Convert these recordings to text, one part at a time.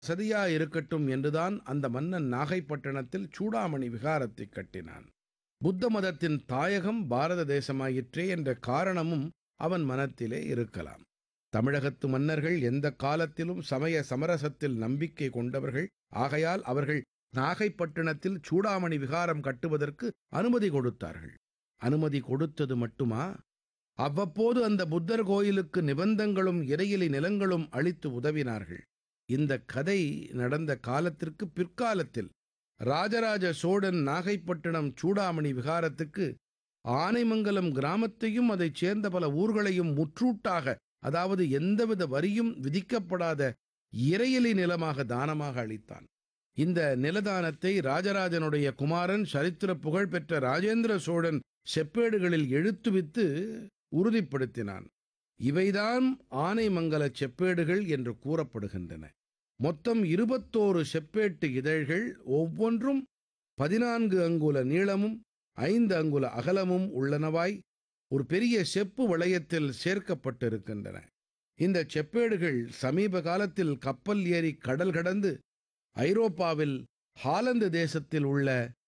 வசதியா இருக்கட்டும் என்றுதான் அந்த மன்னன் நாகைப்பட்டினத்தில் சூடாமணி விகாரத்தை கட்டினான் புத்த மதத்தின் தாயகம் பாரத தேசமாயிற்றே என்ற காரணமும் அவன் மனத்திலே இருக்கலாம் தமிழகத்து மன்னர்கள் எந்த காலத்திலும் சமய சமரசத்தில் நம்பிக்கை கொண்டவர்கள் ஆகையால் அவர்கள் நாகைப்பட்டினத்தில் சூடாமணி விகாரம் கட்டுவதற்கு அனுமதி கொடுத்தார்கள் அனுமதி கொடுத்தது மட்டுமா அவ்வப்போது அந்த புத்தர் கோயிலுக்கு நிபந்தங்களும் இறையிலி நிலங்களும் அளித்து உதவினார்கள் இந்த கதை நடந்த காலத்திற்கு பிற்காலத்தில் ராஜராஜ சோழன் நாகைப்பட்டினம் சூடாமணி விகாரத்துக்கு ஆனைமங்கலம் கிராமத்தையும் அதைச் சேர்ந்த பல ஊர்களையும் முற்றூட்டாக அதாவது எந்தவித வரியும் விதிக்கப்படாத இறையிலி நிலமாக தானமாக அளித்தான் இந்த நிலதானத்தை ராஜராஜனுடைய குமாரன் சரித்திர புகழ்பெற்ற ராஜேந்திர சோழன் செப்பேடுகளில் எழுத்துவித்து உறுதிப்படுத்தினான் இவைதான் ஆனைமங்கல செப்பேடுகள் என்று கூறப்படுகின்றன மொத்தம் இருபத்தோரு செப்பேட்டு இதழ்கள் ஒவ்வொன்றும் பதினான்கு அங்குல நீளமும் ஐந்து அங்குல அகலமும் உள்ளனவாய் ஒரு பெரிய செப்பு வளையத்தில் சேர்க்கப்பட்டிருக்கின்றன இந்த செப்பேடுகள் சமீப காலத்தில் கப்பல் ஏறி கடல் கடந்து ஐரோப்பாவில் ஹாலந்து தேசத்தில் உள்ள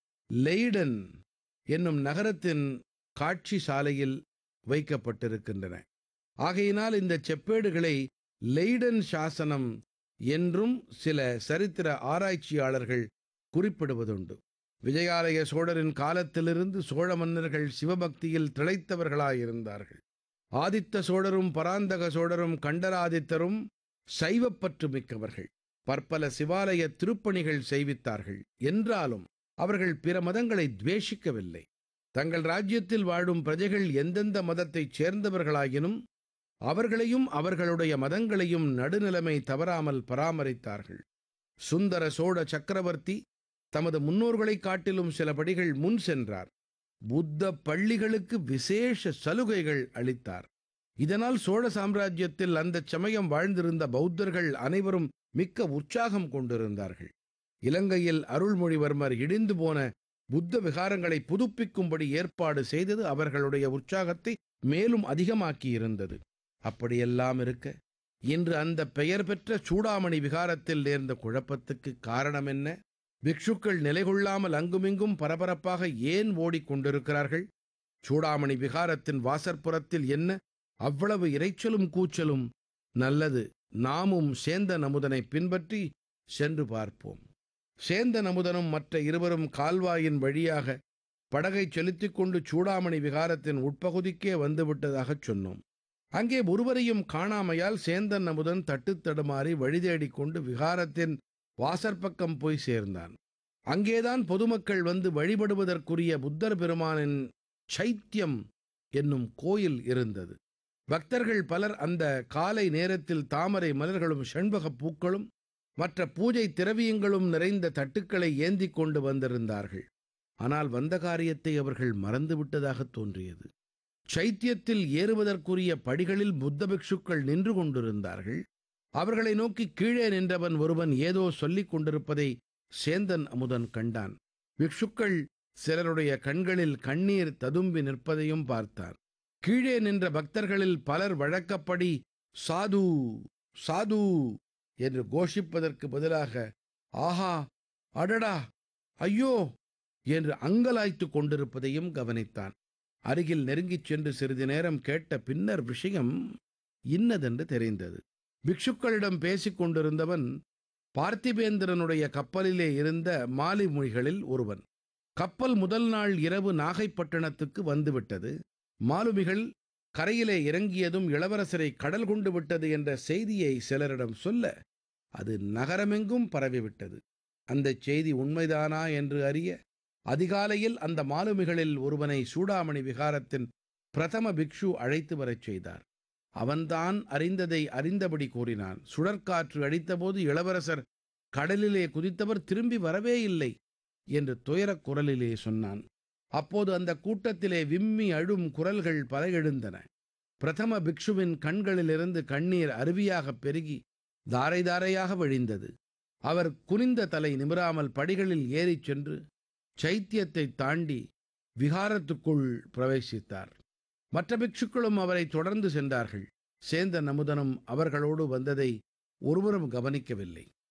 லெய்டன் என்னும் நகரத்தின் காட்சி சாலையில் வைக்கப்பட்டிருக்கின்றன ஆகையினால் இந்த செப்பேடுகளை லெய்டன் சாசனம் என்றும் சில சரித்திர ஆராய்ச்சியாளர்கள் குறிப்பிடுவதுண்டு விஜயாலய சோழரின் காலத்திலிருந்து சோழ மன்னர்கள் சிவபக்தியில் திளைத்தவர்களாயிருந்தார்கள் ஆதித்த சோழரும் பராந்தக சோழரும் கண்டராதித்தரும் சைவப்பற்று மிக்கவர்கள் பற்பல சிவாலய திருப்பணிகள் செய்வித்தார்கள் என்றாலும் அவர்கள் பிற மதங்களை துவேஷிக்கவில்லை தங்கள் ராஜ்யத்தில் வாழும் பிரஜைகள் எந்தெந்த மதத்தைச் சேர்ந்தவர்களாயினும் அவர்களையும் அவர்களுடைய மதங்களையும் நடுநிலைமை தவறாமல் பராமரித்தார்கள் சுந்தர சோழ சக்கரவர்த்தி தமது முன்னோர்களைக் காட்டிலும் சில படிகள் முன் சென்றார் புத்த பள்ளிகளுக்கு விசேஷ சலுகைகள் அளித்தார் இதனால் சோழ சாம்ராஜ்யத்தில் அந்தச் சமயம் வாழ்ந்திருந்த பௌத்தர்கள் அனைவரும் மிக்க உற்சாகம் கொண்டிருந்தார்கள் இலங்கையில் அருள்மொழிவர்மர் இடிந்து போன புத்த விகாரங்களை புதுப்பிக்கும்படி ஏற்பாடு செய்தது அவர்களுடைய உற்சாகத்தை மேலும் அதிகமாக்கியிருந்தது அப்படியெல்லாம் இருக்க இன்று அந்த பெயர் பெற்ற சூடாமணி விகாரத்தில் நேர்ந்த குழப்பத்துக்கு காரணம் என்ன பிக்ஷுக்கள் நிலைகொள்ளாமல் அங்குமிங்கும் பரபரப்பாக ஏன் ஓடிக்கொண்டிருக்கிறார்கள் சூடாமணி விகாரத்தின் வாசற்புறத்தில் என்ன அவ்வளவு இரைச்சலும் கூச்சலும் நல்லது நாமும் சேந்த நமுதனை பின்பற்றி சென்று பார்ப்போம் சேந்த நமுதனும் மற்ற இருவரும் கால்வாயின் வழியாக படகைச் செலுத்திக் கொண்டு சூடாமணி விகாரத்தின் உட்பகுதிக்கே வந்துவிட்டதாகச் சொன்னோம் அங்கே ஒருவரையும் காணாமையால் சேந்தன் அமுதன் தட்டுத் தடுமாறி வழிதேடிக் கொண்டு விகாரத்தின் வாசற்பக்கம் போய் சேர்ந்தான் அங்கேதான் பொதுமக்கள் வந்து வழிபடுவதற்குரிய புத்தர் பெருமானின் சைத்தியம் என்னும் கோயில் இருந்தது பக்தர்கள் பலர் அந்த காலை நேரத்தில் தாமரை மலர்களும் செண்பகப் பூக்களும் மற்ற பூஜை திரவியங்களும் நிறைந்த தட்டுக்களை ஏந்திக் கொண்டு வந்திருந்தார்கள் ஆனால் வந்த காரியத்தை அவர்கள் மறந்துவிட்டதாகத் தோன்றியது சைத்தியத்தில் ஏறுவதற்குரிய படிகளில் புத்த பிக்ஷுக்கள் நின்று கொண்டிருந்தார்கள் அவர்களை நோக்கி கீழே நின்றவன் ஒருவன் ஏதோ சொல்லிக் கொண்டிருப்பதை சேந்தன் அமுதன் கண்டான் பிக்ஷுக்கள் சிலருடைய கண்களில் கண்ணீர் ததும்பி நிற்பதையும் பார்த்தான் கீழே நின்ற பக்தர்களில் பலர் வழக்கப்படி சாது சாது என்று கோஷிப்பதற்கு பதிலாக ஆஹா அடடா ஐயோ என்று அங்கலாய்த்துக் கொண்டிருப்பதையும் கவனித்தான் அருகில் நெருங்கிச் சென்று சிறிது நேரம் கேட்ட பின்னர் விஷயம் இன்னதென்று தெரிந்தது பிக்ஷுக்களிடம் பேசிக் கொண்டிருந்தவன் பார்த்திபேந்திரனுடைய கப்பலிலே இருந்த மாலி மொழிகளில் ஒருவன் கப்பல் முதல் நாள் இரவு நாகைப்பட்டினத்துக்கு வந்துவிட்டது மாலுமிகள் கரையிலே இறங்கியதும் இளவரசரை கடல் கொண்டு விட்டது என்ற செய்தியை சிலரிடம் சொல்ல அது நகரமெங்கும் பரவிவிட்டது அந்தச் செய்தி உண்மைதானா என்று அறிய அதிகாலையில் அந்த மாலுமிகளில் ஒருவனை சூடாமணி விகாரத்தின் பிரதம பிக்ஷு அழைத்து வரச் செய்தார் அவன்தான் அறிந்ததை அறிந்தபடி கூறினான் சுழற்காற்று அடித்தபோது இளவரசர் கடலிலே குதித்தவர் திரும்பி வரவே இல்லை என்று துயரக் குரலிலே சொன்னான் அப்போது அந்த கூட்டத்திலே விம்மி அழும் குரல்கள் பல எழுந்தன பிரதம பிக்ஷுவின் கண்களிலிருந்து கண்ணீர் அருவியாகப் பெருகி தாரை தாரையாக வழிந்தது அவர் குனிந்த தலை நிமிராமல் படிகளில் ஏறிச் சென்று சைத்தியத்தை தாண்டி விகாரத்துக்குள் பிரவேசித்தார் மற்ற பிக்ஷுக்களும் அவரை தொடர்ந்து சென்றார்கள் சேந்த நமுதனும் அவர்களோடு வந்ததை ஒருவரும் கவனிக்கவில்லை